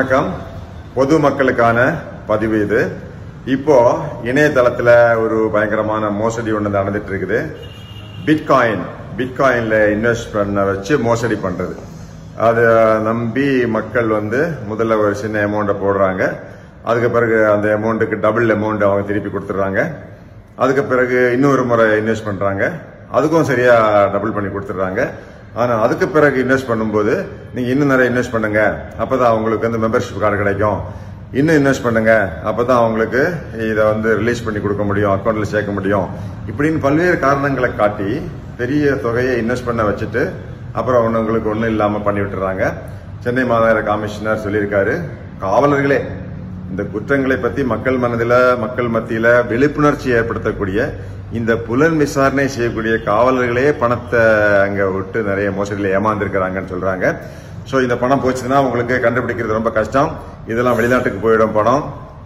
வணக்கம் பொது மக்களுக்கான பதிவு இது இப்போ இணையதளத்துல ஒரு பயங்கரமான மோசடி ஒன்று நடந்துட்டு இருக்குது பிட்காயின் பிட்காயின்ல இன்வெஸ்ட் பண்ண வச்சு மோசடி பண்றது அதை நம்பி மக்கள் வந்து முதல்ல ஒரு சின்ன அமௌண்ட்டை போடுறாங்க அதுக்கு பிறகு அந்த அமௌண்ட்டுக்கு டபுள் அமௌண்ட் அவங்க திருப்பி கொடுத்துட்றாங்க அதுக்கு பிறகு இன்னொரு முறை இன்வெஸ்ட் பண்றாங்க அதுக்கும் சரியா டபுள் பண்ணி கொடுத்துட்றாங்க ஆனா அதுக்கு பிறகு இன்வெஸ்ட் பண்ணும்போது நீங்க இன்னும் நிறைய இன்வெஸ்ட் பண்ணுங்க அப்பதான் உங்களுக்கு வந்து மெம்பர்ஷிப் கார்டு கிடைக்கும் இன்னும் இன்வெஸ்ட் பண்ணுங்க அப்பதான் அவங்களுக்கு இதை வந்து ரிலீஸ் பண்ணி கொடுக்க முடியும் அக்கௌண்ட்ல சேர்க்க முடியும் இப்படின்னு பல்வேறு காரணங்களை காட்டி பெரிய தொகையை இன்வெஸ்ட் பண்ண வச்சுட்டு அப்புறம் ஒண்ணு உங்களுக்கு ஒன்றும் இல்லாம பண்ணி விட்டுறாங்க சென்னை மாநகர கமிஷனர் சொல்லியிருக்காரு காவலர்களே இந்த குற்றங்களை பத்தி மக்கள் மனதில மக்கள் மத்தியில விழிப்புணர்ச்சி ஏற்படுத்தக்கூடிய இந்த புலன் விசாரணை செய்யக்கூடிய காவலர்களே பணத்தை அங்க விட்டு நிறைய மோசடியில் ஏமாந்துருக்கிறாங்கன்னு சொல்றாங்க சோ இந்த பணம் போச்சுன்னா உங்களுக்கு கண்டுபிடிக்கிறது ரொம்ப கஷ்டம் இதெல்லாம் வெளிநாட்டுக்கு போயிடும் பணம்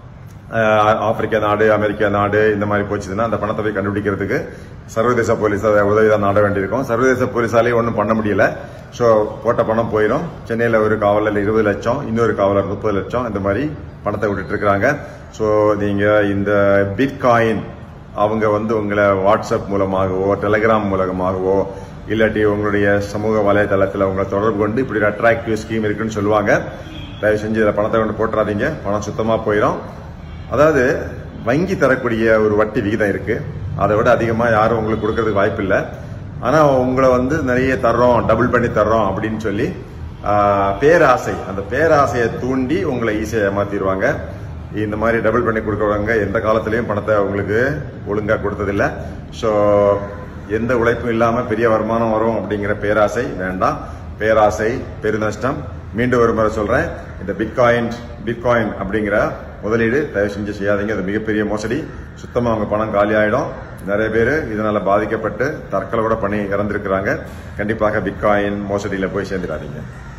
அஹ் ஆப்பிரிக்கா நாடு அமெரிக்கா நாடு இந்த மாதிரி போச்சுன்னா அந்த பணத்தை போய் கண்டுபிடிக்கிறதுக்கு சர்வதேச போலீஸ் உதவி தான் நாட வேண்டியிருக்கும் சர்வதேச போலீஸாலேயும் ஒன்றும் பண்ண முடியல ஸோ போட்ட பணம் போயிடும் சென்னையில் ஒரு காவலர் இருபது லட்சம் இன்னொரு காவலர் முப்பது லட்சம் இந்த மாதிரி பணத்தை விட்டுட்டு இருக்கிறாங்க ஸோ நீங்க இந்த பிட்காயின் அவங்க வந்து உங்களை வாட்ஸ்அப் மூலமாகவோ டெலிகிராம் மூலமாகவோ இல்லாட்டி உங்களுடைய சமூக வலைதளத்தில் உங்களை தொடர்பு கொண்டு இப்படி அட்ராக்டிவ் ஸ்கீம் இருக்குன்னு சொல்லுவாங்க தயவு செஞ்சு இதில் பணத்தை கொண்டு போட்டுறாதீங்க பணம் சுத்தமாக போயிடும் அதாவது வங்கி தரக்கூடிய ஒரு வட்டி விகிதம் இருக்கு அதை விட அதிகமா யாரும் உங்களுக்கு கொடுக்கறதுக்கு வாய்ப்பு இல்லை ஆனா உங்களை வந்து நிறைய தர்றோம் டபுள் பண்ணி தர்றோம் அப்படின்னு சொல்லி ஆஹ், பேராசை அந்த பேராசையை தூண்டி உங்களை ஈஸியாக ஏமாத்திடுவாங்க இந்த மாதிரி டபுள் பண்ணி கொடுக்கறவங்க எந்த காலத்திலயும் பணத்தை உங்களுக்கு ஒழுங்கா கொடுத்ததில்ல ஸோ எந்த உழைப்பும் இல்லாம பெரிய வருமானம் வரும் அப்படிங்கிற பேராசை வேண்டாம் பேராசை பெருநஷ்டம் மீண்டும் ஒரு முறை சொல்றேன் இந்த பிட்காயின் பிட்காயின் அப்படிங்கிற முதலீடு தயவு செஞ்சு செய்யாதீங்க அது மிகப்பெரிய மோசடி சுத்தமா அவங்க பணம் காலி ஆயிடும் நிறைய பேர் இதனால பாதிக்கப்பட்டு தற்கொலை கூட பண்ணி இறந்திருக்கிறாங்க கண்டிப்பாக பிட்காயின் மோசடியில போய் சேர்ந்துடாதீங்க